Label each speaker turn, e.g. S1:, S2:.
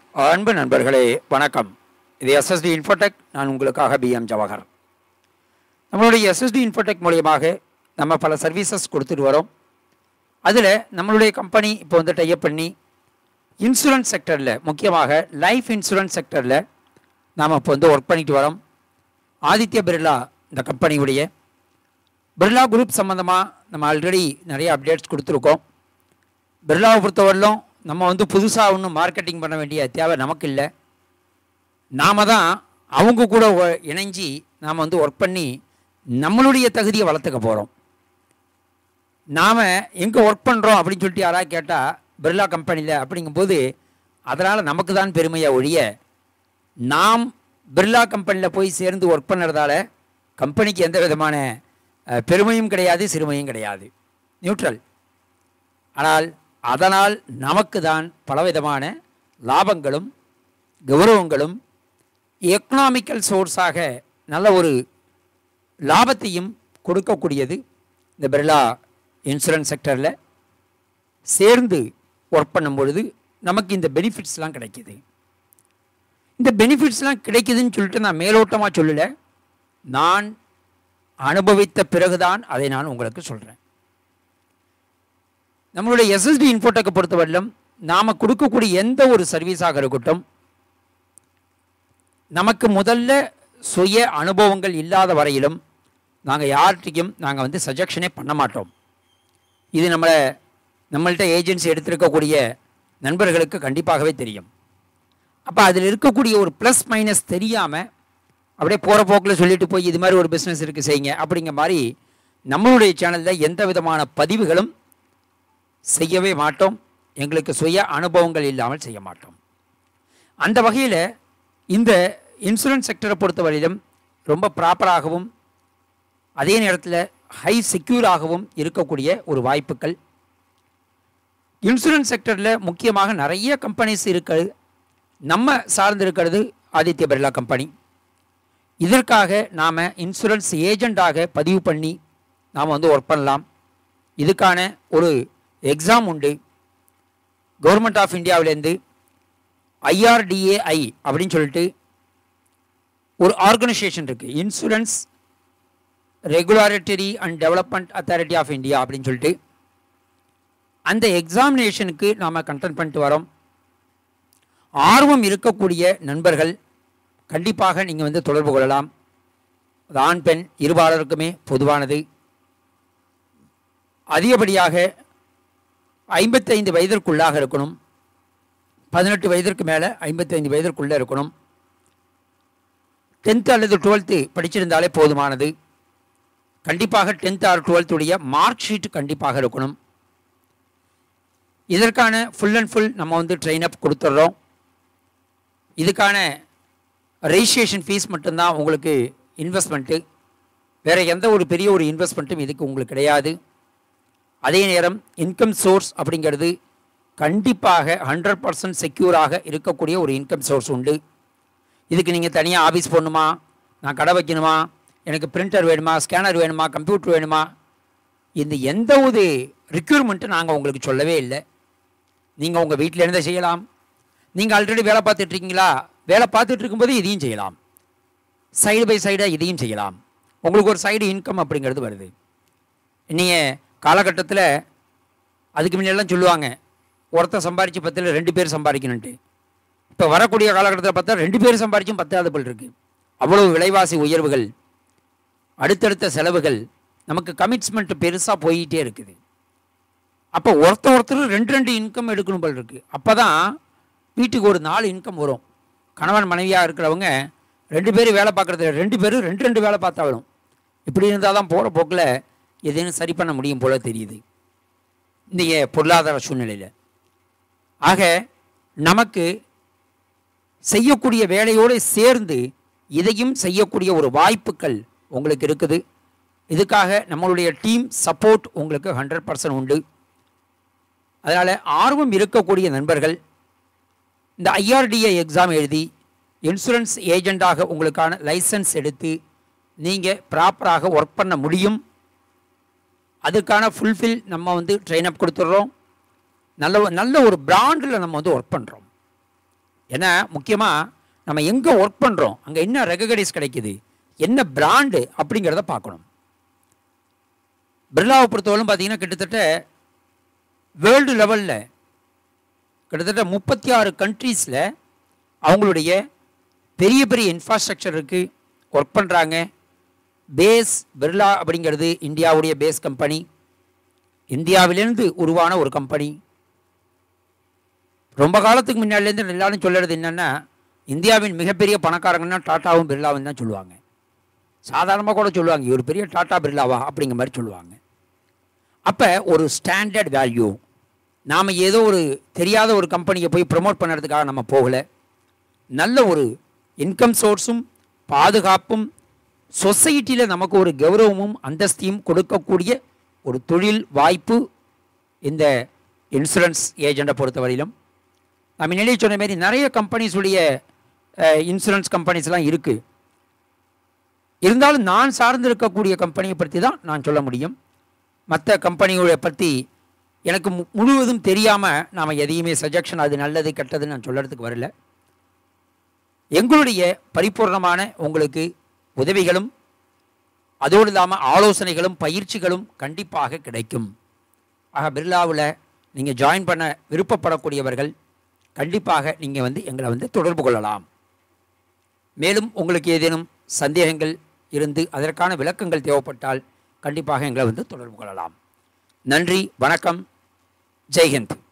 S1: அன்பு நண்பர்களே வணக்கம் இது எஸ்எஸ்டி இன்ஃபோடெக் நான் உங்களுக்காக பிஎம் ஜவஹர் நம்மளுடைய எஸ்எஸ்டி இன்ஃபோடெக் மூலியமாக நம்ம பல சர்வீசஸ் கொடுத்துட்டு வரோம் அதில் நம்மளுடைய கம்பெனி இப்போ வந்து டைப் பண்ணி இன்சூரன்ஸ் செக்டரில் முக்கியமாக லைஃப் இன்சூரன்ஸ் செக்டரில் நாம் இப்போ வந்து ஒர்க் பண்ணிட்டு வரோம் ஆதித்ய பிர்லா இந்த கம்பெனியுடைய பிர்லா குரூப் சம்மந்தமாக நம்ம ஆல்ரெடி நிறைய அப்டேட்ஸ் கொடுத்துருக்கோம் பிர்லாவை பொறுத்தவரையிலும் நம்ம வந்து புதுசாக ஒன்றும் மார்க்கெட்டிங் பண்ண வேண்டிய தேவை நமக்கு இல்லை நாம தான் அவங்க கூட ஒ- இணைஞ்சு நாம் வந்து ஒர்க் பண்ணி நம்மளுடைய தகுதியை வளர்த்துக்க போகிறோம் நாம் எங்கே ஒர்க் பண்ணுறோம் அப்படின்னு சொல்லிட்டு யாராவது கேட்டால் பிர்லா கம்பெனியில் அப்படிங்கும்போது அதனால் நமக்கு தான் பெருமையாக ஒழிய நாம் பிர்லா கம்பெனியில் போய் சேர்ந்து ஒர்க் பண்ணுறதால கம்பெனிக்கு எந்த விதமான அஹ், பெருமையும் கிடையாது சிறுமையும் கிடையாது நியூட்ரல் ஆனால் அதனால் நமக்கு தான் பலவிதமான லாபங்களும் கௌரவங்களும் எக்கனாமிக்கல் சோர்ஸாக நல்ல ஒரு லாபத்தையும் கொடுக்கக்கூடியது இந்த பிர்லா இன்சூரன்ஸ் செக்டரில் சேர்ந்து ஒர்க் பண்ணும் பொழுது நமக்கு இந்த பெனிஃபிட்ஸ்லாம் கிடைக்குது இந்த பெனிஃபிட்ஸ்லாம் கிடைக்குதுன்னு சொல்லிட்டு நான் மேலோட்டமாக சொல்லலை நான் அனுபவித்த பிறகுதான் அதை நான் உங்களுக்கு சொல்கிறேன் நம்மளுடைய எஸ்எஸ்டி இன்ஃபோடெக்கை பொறுத்தவரையிலும் நாம் கொடுக்கக்கூடிய எந்த ஒரு சர்வீஸாக இருக்கட்டும் நமக்கு முதல்ல சுய அனுபவங்கள் இல்லாத வரையிலும் நாங்கள் யார்கிட்டையும் நாங்கள் வந்து சஜஷனே பண்ண மாட்டோம் இது நம்மளை நம்மள்ட்ட ஏஜென்சி எடுத்திருக்கக்கூடிய நண்பர்களுக்கு கண்டிப்பாகவே தெரியும் அப்போ அதில் இருக்கக்கூடிய ஒரு ப்ளஸ் மைனஸ் தெரியாமல் அப்படியே போகிற போக்கில் சொல்லிட்டு போய் இது மாதிரி ஒரு பிஸ்னஸ் இருக்குது செய்யுங்க அப்படிங்கிற மாதிரி நம்மளுடைய சேனலில் எந்த விதமான பதிவுகளும் செய்யவே மாட்டோம் எங்களுக்கு சுய அனுபவங்கள் இல்லாமல் செய்ய மாட்டோம் அந்த வகையில் இந்த இன்சூரன்ஸ் செக்டரை பொறுத்தவரையிலும் ரொம்ப ப்ராப்பராகவும் அதே நேரத்தில் ஹை செக்யூராகவும் இருக்கக்கூடிய ஒரு வாய்ப்புகள் இன்சூரன்ஸ் செக்டரில் முக்கியமாக நிறைய கம்பெனிஸ் இருக்கிறது நம்ம சார்ந்து இருக்கிறது ஆதித்ய பிர்லா கம்பெனி இதற்காக நாம் இன்சூரன்ஸ் ஏஜெண்டாக பதிவு பண்ணி நாம் வந்து ஒர்க் பண்ணலாம் இதுக்கான ஒரு எக்ஸாம் உண்டு கவர்மெண்ட் ஆஃப் இந்தியாவிலேருந்து ஐஆர்டிஏஐ அப்படின்னு சொல்லிட்டு ஒரு ஆர்கனைசேஷன் இருக்குது insurance regulatory and development authority of India அப்படின்னு சொல்லிட்டு அந்த எக்ஸாமினேஷனுக்கு நாம் கண்டென்ட் பண்ணிட்டு வரோம் ஆர்வம் இருக்கக்கூடிய நண்பர்கள் கண்டிப்பாக நீங்கள் வந்து தொடர்பு கொள்ளலாம் அது ஆண் பெண் இருபாலருக்குமே பொதுவானது அதிகப்படியாக ஐம்பத்தைந்து வயதிற்குள்ளாக இருக்கணும் பதினெட்டு வயதிற்கு மேலே ஐம்பத்தைந்து வயதிற்குள்ளே இருக்கணும் டென்த்து அல்லது டுவெல்த்து படிச்சிருந்தாலே போதுமானது கண்டிப்பாக டென்த் ஆர் டுவெல்த்துடைய மார்க் ஷீட் கண்டிப்பாக இருக்கணும் இதற்கான ஃபுல் அண்ட் ஃபுல் நம்ம வந்து ட்ரெயின் அப் கொடுத்துட்றோம் இதுக்கான ரெஜிஸ்ட்ரேஷன் ஃபீஸ் மட்டும்தான் உங்களுக்கு இன்வெஸ்ட்மெண்ட்டு வேறு எந்த ஒரு பெரிய ஒரு இன்வெஸ்ட்மெண்ட்டும் இதுக்கு உங்களுக்கு கிடையாது அதே நேரம் இன்கம் சோர்ஸ் அப்படிங்கிறது கண்டிப்பாக ஹண்ட்ரட் பர்சன்ட் செக்யூராக இருக்கக்கூடிய ஒரு இன்கம் சோர்ஸ் உண்டு இதுக்கு நீங்கள் தனியாக ஆஃபீஸ் போடணுமா நான் கடை வைக்கணுமா எனக்கு பிரிண்டர் வேணுமா ஸ்கேனர் வேணுமா கம்ப்யூட்டர் வேணுமா இந்த எந்த ஒரு ரிக்யூர்மெண்ட்டும் நாங்கள் உங்களுக்கு சொல்லவே இல்லை நீங்கள் உங்கள் வீட்டில் இருந்தே செய்யலாம் நீங்கள் ஆல்ரெடி வேலை பார்த்துட்டு இருக்கீங்களா வேலை பார்த்துட்டு இருக்கும்போது இதையும் செய்யலாம் சைடு பை சைடாக இதையும் செய்யலாம் உங்களுக்கு ஒரு சைடு இன்கம் அப்படிங்கிறது வருது இன்றைய காலகட்டத்தில் அதுக்கு முன்னெல்லாம் சொல்லுவாங்க ஒருத்தன் சம்பாரித்து பத்தில் ரெண்டு பேர் சம்பாதிக்கணுன்ட்டு இப்போ வரக்கூடிய காலகட்டத்தில் பார்த்தா ரெண்டு பேர் சம்பாரிச்சும் பத்தாத போல் இருக்குது அவ்வளவு விலைவாசி உயர்வுகள் அடுத்தடுத்த செலவுகள் நமக்கு கமிட்ஸ்மெண்ட் பெருசாக போயிட்டே இருக்குது அப்போ ஒருத்தர் ஒருத்தர் ரெண்டு ரெண்டு இன்கம் எடுக்கணும் போல் இருக்குது அப்போ தான் வீட்டுக்கு ஒரு நாலு இன்கம் வரும் கணவன் மனைவியாக இருக்கிறவங்க ரெண்டு பேரும் வேலை பார்க்குறது ரெண்டு பேரும் ரெண்டு ரெண்டு வேலை பார்த்தா வரும் இப்படி இருந்தால் தான் போகிற போக்கில் எதையும் சரி பண்ண முடியும் போல தெரியுது இன்றைய பொருளாதார சூழ்நிலையில் ஆக நமக்கு செய்யக்கூடிய வேலையோடு சேர்ந்து இதையும் செய்யக்கூடிய ஒரு வாய்ப்புகள் உங்களுக்கு இருக்குது இதுக்காக நம்மளுடைய டீம் சப்போர்ட் உங்களுக்கு ஹண்ட்ரட் பர்சன்ட் உண்டு அதனால் ஆர்வம் இருக்கக்கூடிய நண்பர்கள் இந்த ஐஆர்டிஏ எக்ஸாம் எழுதி இன்சூரன்ஸ் ஏஜெண்டாக உங்களுக்கான லைசன்ஸ் எடுத்து நீங்கள் ப்ராப்பராக ஒர்க் பண்ண முடியும் அதுக்கான ஃபுல்ஃபில் நம்ம வந்து ட்ரெயின் அப் கொடுத்துட்றோம் நல்ல ஒரு- நல்ல ஒரு பிராண்டில் நம்ம வந்து ஒர்க் பண்ணுறோம் ஏன்னா முக்கியமாக நம்ம எங்கே ஒர்க் பண்ணுறோம் அங்கே என்ன ரெகனைஸ் கிடைக்குது என்ன பிராண்டு அப்படிங்கிறத பார்க்கணும் பிர்லாவை பொறுத்தவரைக்கும் பார்த்தீங்கன்னா கிட்டத்தட்ட வேர்ல்டு லெவலில் கிட்டத்தட்ட முப்பத்தி ஆறு கண்ட்ரீஸில் அவங்களுடைய பெரிய பெரிய இன்ஃப்ராஸ்ட்ரக்சர் இருக்குது ஒர்க் பண்ணுறாங்க பேஸ் பிர்லா அப்படிங்கிறது இந்தியாவுடைய பேஸ் கம்பெனி இந்தியாவிலேருந்து உருவான ஒரு கம்பெனி ரொம்ப காலத்துக்கு முன்னாடிலேருந்து எல்லாரும் சொல்லுறது என்னென்னா இந்தியாவின் மிகப்பெரிய பணக்காரங்கன்னா டாட்டாவும் பிர்லாவும் தான் சொல்லுவாங்க சாதாரணமாக கூட சொல்லுவாங்க இவர் பெரிய டாட்டா பிர்லாவா அப்படிங்கிற மாதிரி சொல்லுவாங்க அப்போ ஒரு ஸ்டாண்டர்ட் வேல்யூ நாம் ஏதோ ஒரு தெரியாத ஒரு கம்பெனியை போய் ப்ரமோட் பண்ணுறதுக்காக நம்ம போகலை நல்ல ஒரு இன்கம் சோர்ஸும் பாதுகாப்பும் சொசைட்டியில் நமக்கு ஒரு கௌரவமும் அந்தஸ்தையும் கொடுக்கக்கூடிய ஒரு தொழில் வாய்ப்பு இந்த இன்சூரன்ஸ் ஏஜெண்ட்டை பொறுத்தவரையிலும் நான் முன்னாடியே சொன்ன மாதிரி நிறைய கம்பெனிஸுடைய இன்சூரன்ஸ் கம்பெனிஸ்லாம் இருக்குது இருந்தாலும் நான் சார்ந்து இருக்கக்கூடிய கம்பெனியை பற்றி தான் நான் சொல்ல முடியும் மற்ற கம்பெனிகளை பற்றி எனக்கு மு- முழுவதும் தெரியாமல் நாம் எதையுமே சஜெக்ஷன் அது நல்லது கெட்டதுன்னு நான் சொல்கிறதுக்கு வரல எங்களுடைய பரிபூர்ணமான உங்களுக்கு உதவிகளும் அதோடு இல்லாமல் ஆலோசனைகளும் பயிற்சிகளும் கண்டிப்பாக கிடைக்கும் ஆக பிர்லாவில் நீங்கள் ஜாயின் பண்ண விருப்பப்படக்கூடியவர்கள் கண்டிப்பாக நீங்கள் வந்து எங்களை வந்து தொடர்பு கொள்ளலாம் மேலும் உங்களுக்கு ஏதேனும் சந்தேகங்கள் இருந்து அதற்கான விளக்கங்கள் தேவைப்பட்டால் கண்டிப்பாக எங்களை வந்து தொடர்பு கொள்ளலாம் நன்றி வணக்கம் ஜெய்ஹிந்த்